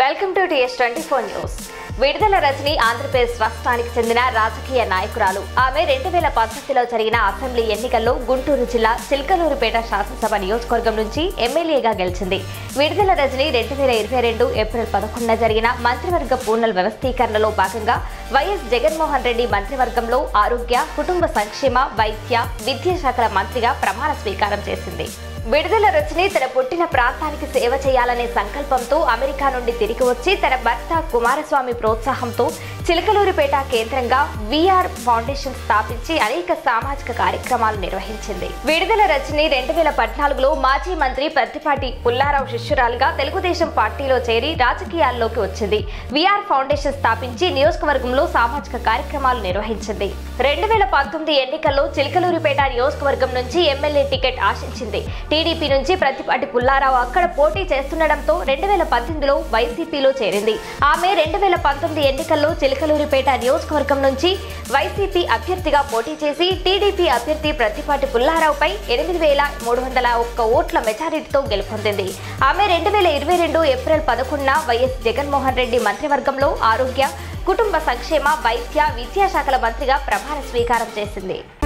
welcome to TS twenty four news విడుదల రజని ఆంధ్రప్రదేశ్ రాష్ట్రానికి చెందిన రాజకీయ నాయకురాలు ఆమె రెండు వేల పంతొమ్మిదిలో జరిగిన అసెంబ్లీ ఎన్నికల్లో గుంటూరు జిల్లా చిల్కలూరుపేట శాసనసభ నియోజకవర్గం నుంచి ఎమ్మెల్యేగా గెలిచింది విడుదల రజని రెండు వేల ఇరవై రెండు ఏప్రిల్ పదకొండున జరిగిన మంత్రివర్గ పూర్ణల వ్యవస్థీకరణలో భాగంగా వైఎస్ జగన్మోహన్ రెడ్డి మంత్రివర్గంలో ఆరోగ్య కుటుంబ సంక్షేమ వైద్య విద్యాశాఖల మంత్రిగా ప్రమాణ స్వీకారం చేసింది విడుదల రచని తన పుట్టిన ప్రాంతానికి సేవ చేయాలనే సంకల్పంతో అమెరికా నుండి తిరిగి వచ్చి తన భర్త కుమారస్వామి ప్రోత్సాహంతో చిలకలూరిపేట కేంద్రంగా విఆర్ ఫౌండేషన్ స్థాపించి అనేక సామాజిక కార్యక్రమాలు నిర్వహించింది విడుదల రచని రెండు వేల పద్నాలుగులో మాజీ మంత్రి ప్రత్తిపాటి పుల్లారావు శిష్యురాలుగా తెలుగుదేశం పార్టీలో చేరి రాజకీయాల్లోకి వచ్చింది విఆర్ ఫౌండేషన్ స్థాపించి నియోజకవర్గంలో సామాజిక కార్యక్రమాలు నిర్వహించింది రెండు వేల పంతొమ్మిది ఎన్నికల్లో చిలకలూరిపేట నియోజకవర్గం నుంచి ఎమ్మెల్యే టికెట్ ఆశించింది టీడీపీ నుంచి ప్రతిపాటి పుల్లారావు అక్కడ పోటీ చేస్తుండటంతో రెండు వేల పద్దెనిమిదిలో వైసీపీలో చేరింది ఆమె రెండు వేల పంతొమ్మిది ఎన్నికల్లో చిలకలూరిపేట నియోజకవర్గం నుంచి వైసీపీ అభ్యర్థిగా పోటీ చేసి టీడీపీ అభ్యర్థి ప్రతిపాటి పుల్లారావుపై ఎనిమిది వేల మూడు వందల ఒక్క ఓట్ల మెజారిటీతో గెలుపొందింది ఆమె రెండు వేల ఇరవై రెండు ఏప్రిల్ పదకొండున వైఎస్ జగన్మోహన్ రెడ్డి మంత్రివర్గంలో ఆరోగ్య కుటుంబ సంక్షేమ వైద్య విద్యాశాఖల మంత్రిగా ప్రమాణ స్వీకారం చేసింది